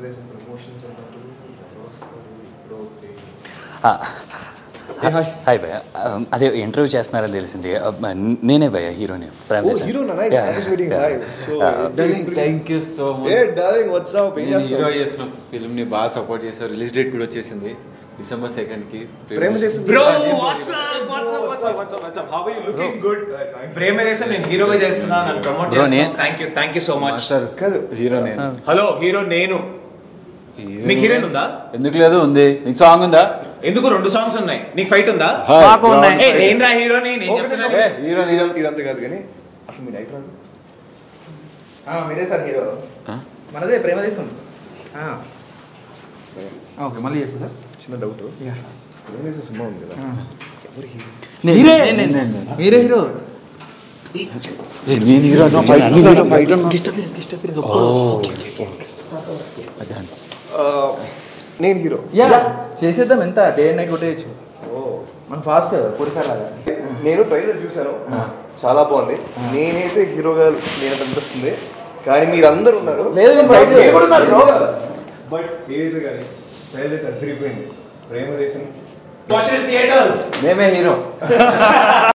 Premadesam promotions అన్నట్టు ఎవరు వస్తారు ఇప్పుడు అవుతాయి హాయ్ భయ్య అదే ఇంటర్వ్యూ చేస్తున్నారని తెలిసింది ఆ, నేనే భయ్య హీరోని ప్రేమ ఓ Desai. Hero nice Yeah. Nice meeting Yeah. Hi so thank you so a much darling what's up ఏం నేను హీరో చేస్తున్నావు చేసిన ఫిల్మ్ ని బాగా సపోర్ట్ చేశారు రిలీజ్ డేట్ కూడా వచ్చేసింది డిసెంబర్ సెకండ్ కి ప్రేమ చేసిన bro what's up what's up what's up what's up what's up how are you looking good Prema దేశం నేను హీరోగా చేస్తున్నా నన్ను ప్రమోట్ Bro, చేస్తున్నా నేను- thank you thank you so much master కాదు. హీరో నేను హలో హీరో నేను మీకు హీరోయిన్ ఉందా ఎందుకు లేదు ఉంది నీకు సాంగ్ ఉందా ఎందుకు రెండు సాంగ్స్ ఉన్నాయి నీకు ఫైట్ ఉందా మాకు ఉన్నాయి. ఏ నేను రా హీరోని నేను ఓకే, చెప్తున్నా. ఓకే. ఏ, హీరో నీ- ఇదంతా- ఇదంతా కాదు కానీ అసలు మీ నైట్ రాదు మీరే సార్ హీరో ఆ? మనదే ప్రేమదేశం ఓకే మళ్ళీ చేస్తా సార్ చిన్న డౌట్ ప్రేమ చేసిన సినిమా ఉంది కదా ఎవరు హీరో మీరే మీరే హీరో ఏ, నేను హీరో అన్నా, fight అన్నా. నేను హీరో యా చేసేద్దాం ఎంత డే అండ్ నైట్ కొట్టేయచ్చు మన ఫాస్ట్ పొడిసార్ లాగా నేను ట్రైలర్ చూశాను చాలా బాగుంది నేనైతే హీరోగా నేను అనిపిస్తుంది కానీ మీరందరూ ఉన్నారు లేదు నేను side మీరు కూడా ఉన్నారు bro. బట్ ఏది కానీ ట్రైలర్ అయితే అదిరిపోయింది ప్రేమ దేశం Watch it in theaters. మేమే హీరో